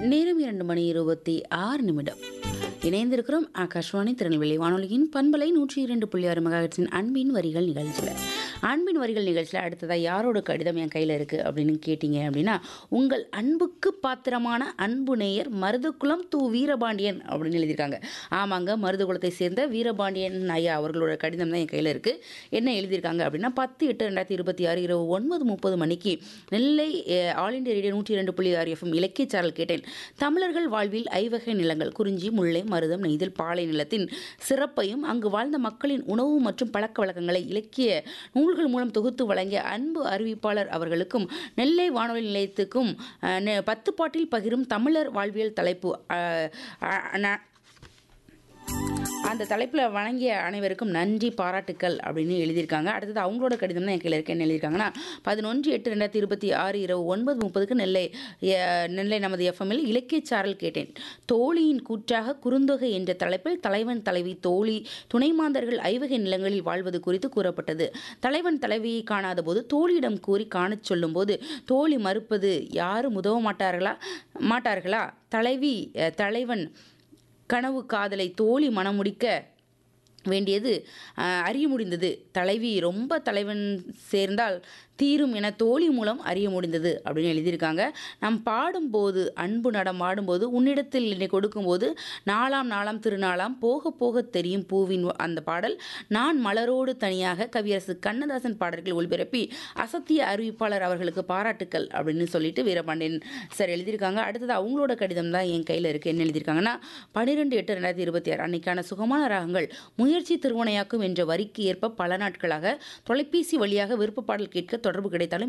நேரம் இரண்டு மணி இருபத்தி ஆறு நிமிடம் இணைந்திருக்கிறோம் ஆகாஷ்வாணி திருநெல்வேலி வானொலியின் பண்பலை நூற்றி இரண்டு புள்ளி ஆறு மெகாஹெட்ஸின் அன்பின் வரிகள் நிகழ்ச்சியில் அன்பின் வரிகள் நிகழ்ச்சியில் அடுத்ததாக யாரோட கடிதம் என் கையில் இருக்குது அப்படின்னு கேட்டிங்க அப்படின்னா உங்கள் அன்புக்கு பாத்திரமான அன்பு நேயர் மருதுகுளம் து வீரபாண்டியன் அப்படின்னு எழுதியிருக்காங்க ஆமாங்க மருதுகுளத்தை சேர்ந்த வீரபாண்டியன் ஐயா அவர்களோட கடிதம் தான் என் கையில் இருக்குது என்ன எழுதியிருக்காங்க அப்படின்னா பத்து எட்டு ரெண்டாயிரத்தி இருபத்தி ஆறு இரவு ஒன்பது முப்பது மணிக்கு நெல்லை அஹ், ஆல் இண்டியா ரேடியோ நூற்றி இரண்டு புள்ளி ஆறு எஃப்எம் இலக்கிய சாரல் கேட்டேன் தமிழர்கள் வாழ்வில் ஐவகை நிலங்கள் குறிஞ்சி முல்லை மருதம் நெய்தல் பாலை நிலத்தின் சிறப்பையும் அங்கு வாழ்ந்த மக்களின் உணவு மற்றும் பழக்க வழக்கங்களை இலக்கிய நூல்கள் மூலம் தொகுத்து வழங்கிய அன்பு அறிவிப்பாளர் அவர்களுக்கும் நெல்லை வானொலி நிலையத்துக்கும் அஹ், நெ- பத்து பாட்டில் பகிரும் தமிழர் வாழ்வியல் தலைப்பு அஹ், அஹ், ந- அந்த தலைப்பில் வழங்கிய அனைவருக்கும் நன்றி பாராட்டுக்கள் அப்படின்னு எழுதியிருக்காங்க அடுத்தது அவங்களோட கடிதம் தான் என் கையில் இருக்கு என்ன எழுதியிருக்காங்கன்னா பதினொன்று எட்டு ரெண்டாயிரத்தி இருபத்தி ஆறு இரவு ஒன்பது முப்பதுக்கு நெல்லை அஹ், நெல்லை நமது எஃப்எம்மில் இலக்கிய சாரல் கேட்டேன் தோழியின் கூற்றாக குறுந்தொகை என்ற தலைப்பில் தலைவன் தலைவி தோழி துணைமாந்தர்கள் ஐவகை நிலங்களில் வாழ்வது குறித்து கூறப்பட்டது தலைவன் தலைவியை காணாத போது தோழியிடம் கூறி காணச் சொல்லும்போது தோழி மறுப்பது யாரும் உதவ மாட்டார்களா மாட்டார்களா தலைவி அஹ், தலைவன் கனவு காதலை தோழி மணமுடிக்க வேண்டியது அஹ், அறிய முடிந்தது தலைவி ரொம்ப தலைவன் சேர்ந்தால் தீரும் என தோழி மூலம் அறிய முடிந்தது அப்படின்னு எழுதியிருக்காங்க நாம் பாடும்போது அன்பு நடம் ஆடும்போது உன்னிடத்தில் என்னை கொடுக்கும்போது நாளாம் நாளாம் திருநாளாம் போக போக தெரியும் பூவின் அந்த பாடல் நான் மலரோடு தனியாக கவியரசு கண்ணதாசன் பாடல்கள் ஒளிபரப்பி அசத்திய அறிவிப்பாளர் அவர்களுக்கு பாராட்டுக்கள் அப்படின்னு சொல்லிட்டு வீரபாண்டியன் சார் எழுதியிருக்காங்க அடுத்தது அவங்களோட கடிதம் தான் என் கையில் இருக்குது என்ன எழுதியிருக்காங்கன்னா பன்னிரெண்டு எட்டு ரெண்டாயிரத்தி இருபத்தி ஆறு அன்னைக்கான சுகமான ராகங்கள் முயற்சி திருவனையாக்கும் என்ற வரிக்கு ஏற்ப பல நாட்களாக தொலைபேசி வழியாக விருப்ப பாடல் கேட்க தொடர்பு கிடைத்தாலும்